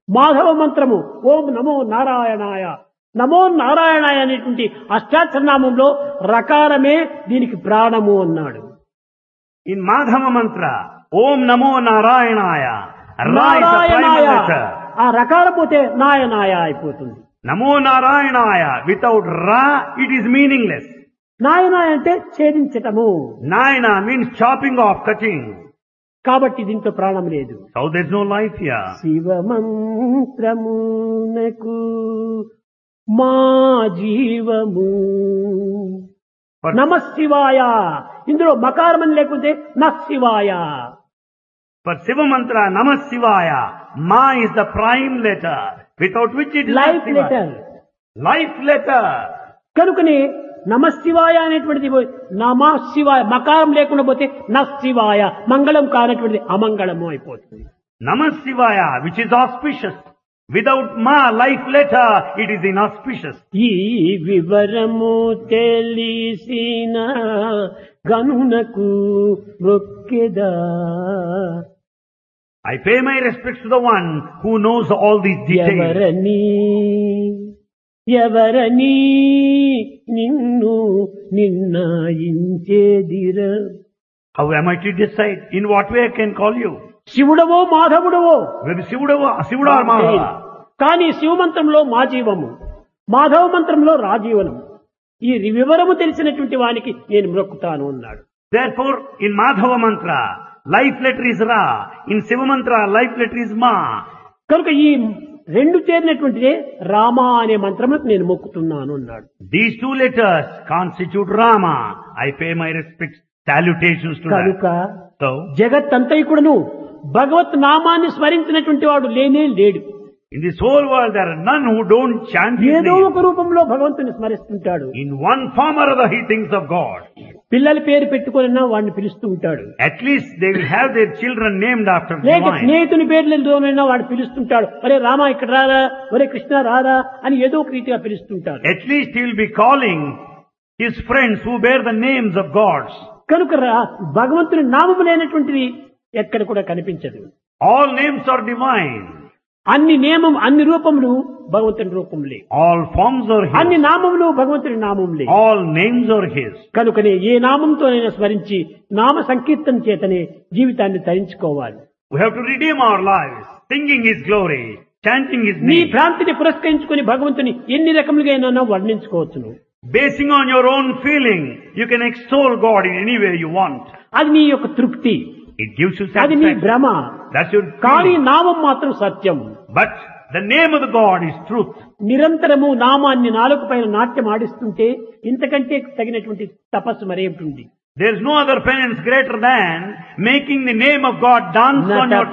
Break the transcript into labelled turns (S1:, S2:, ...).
S1: మాధవ మంత్రము ఓం నమో నారాయణాయ నమో నారాయణాయ అనేటువంటి అష్టాక్షరనామంలో రకారమే దీనికి ప్రాణము అన్నాడు
S2: In Madhava mantra, Om Namo Narayanaya. Ra is the
S1: నారాయణాయ
S2: prime letter.
S1: ఆ రకారం పోతే నాయనాయ అయిపోతుంది
S2: Namo Narayanaya. Without Ra, it is meaningless.
S1: నాయనాయ అంటే ఛేదించటము
S2: Nayana means chopping off, cutting.
S1: కాబట్టి దీంట్లో ప్రాణం లేదు
S2: So there's no life here.
S1: శివమంత్రమునకు మా జీవము
S2: But
S1: నమ శివాయ ఇందులో మకారం అని లేకుంటే న శివాయ
S2: for Shiva mantra, Namah Shivaya, Ma is the prime letter, without which it is not
S1: life
S2: Shiva.
S1: Letter
S2: Life letter.
S1: కనుకనే నమ శివాయ అనేటువంటిది పోయి నమ శివాయ మకారం లేకుండా పోతే న శివాయ మంగళం కానటువంటిది అమంగళము అయిపోతుంది
S2: Namah Shivaya, which is auspicious. Without Ma, life letter, it is inauspicious.
S1: ఈ వివరము తెలిసిన గనునకు మొక్కెదా
S2: I pay my respects to the one who knows all these details.
S1: ఎవరని ఎవరని నిన్ను నిన్నాయించేదిర
S2: How am I to decide? In what way I can call you?
S1: శివుడవో మాధవుడవో
S2: Whether Sivuda Sivuda or Madhava.
S1: కానీ శివమంత్రంలో మా జీవము మాధవ మంత్రంలో రాజీవనం ఈ వివరము తెలిసినటువంటి వానికి నేను మ్రొక్కుతాను అన్నాడు
S2: Therefore, in Madhava mantra, life letter is Ra. In Siva mantra, life letter is Ma.
S1: కనుక ఈ రెండు చేరినటువంటిదే రామ అనే మంత్రములకు నేను మొక్కుతున్నాను అన్నాడు
S2: These two letters constitute Rama. I pay my respects, salutations to
S1: కనుక
S2: that. So,
S1: జగత్తంతైకుడును భగవత్ నామాన్ని స్మరించినటువంటి వాడు లేనే లేడు
S2: in this whole world, there are none who don't chant His
S1: ఏదో
S2: name.
S1: ఒక రూపంలో భగవంతుని స్మరిస్తుంటాడు
S2: In one form or other, he thinks of God.
S1: పిల్లల పేరు పెట్టుకున్నా వాడిని పిలుస్తూ ఉంటాడు
S2: At least they will have their children named after
S1: లేక
S2: divine.
S1: స్నేహితుని పేర్లతోనైనా వాడు పిలుస్తుంటాడు ఒరే రామ ఇక్కడ రారా ఒరే కృష్ణ రారా అని ఏదో ఒక రీతిగా పిలుస్తుంటాడు
S2: At least he will be calling his friends who bear the names of gods.
S1: కనుక రా- భగవంతుని నామము లేనటువంటిది ఎక్కడ కూడా కనిపించదు
S2: All names are divine.
S1: అన్ని నియమం అన్ని రూపములు భగవంతుని రూపములే
S2: All forms are
S1: అన్ని
S2: his.
S1: నామములు భగవంతుని నామములే
S2: All names are his.
S1: కనుకనే ఏ నామంతోనైనా స్మరించి నామ సంకీర్తన చేతనే జీవితాన్ని తరించుకోవాలి
S2: We have to redeem our lives, singing his glory, chanting his
S1: నీ
S2: name.
S1: భ్రాంతిని పురస్కరించుకుని భగవంతుని ఎన్ని రకములుగా వర్ణించుకోవచ్చును
S2: Basing on your own feeling, you can extol God in any way you want.
S1: అది నీ యొక్క తృప్తి
S2: It gives you
S1: అది నీ
S2: satisfaction.
S1: భ్రమ
S2: That's your
S1: కానీ
S2: feeling.
S1: నామం మాత్రం సత్యం
S2: But the name of the God is truth.
S1: నిరంతరము నామాన్ని నాలుగు పైన నాట్యం ఆడిస్తుంటే ఇంతకంటే తగినటువంటి తపస్సు మరేమిటి
S2: There is no other penance greater than making the name of God dance on your